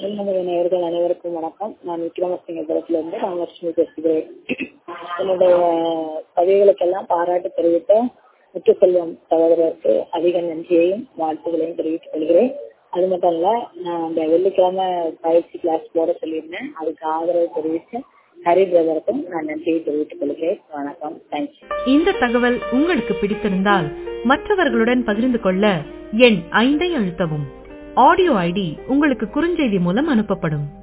நமது நேயர்கள் அனைவருக்கும் வணக்கம் நான் விக்ரமசிங்கபுரத்துல இருந்து ராமலட்சுமி பேசுகிறேன் என்னுடைய பதிவுகளுக்கெல்லாம் பாராட்டு தெரிவித்த முத்துசெல்வம் சகோதரருக்கு அதிக நன்றியையும் வாழ்த்துக்களையும் தெரிவித்துக் கொள்கிறேன் அது மட்டும் இல்ல நான் அந்த வெள்ளிக்கிழமை பயிற்சி கிளாஸ் போட சொல்லியிருந்தேன் அதுக்கு ஆதரவு தெரிவித்த ஹரி பிரதருக்கும் நான் நன்றியை தெரிவித்துக் கொள்கிறேன் வணக்கம் தேங்க்யூ இந்த தகவல் உங்களுக்கு பிடித்திருந்தால் மற்றவர்களுடன் பகிர்ந்து கொள்ள எண் ஐந்தை அழுத்தவும் ஆடியோ ஐடி உங்களுக்கு குறுஞ்செய்தி மூலம் அனுப்பப்படும்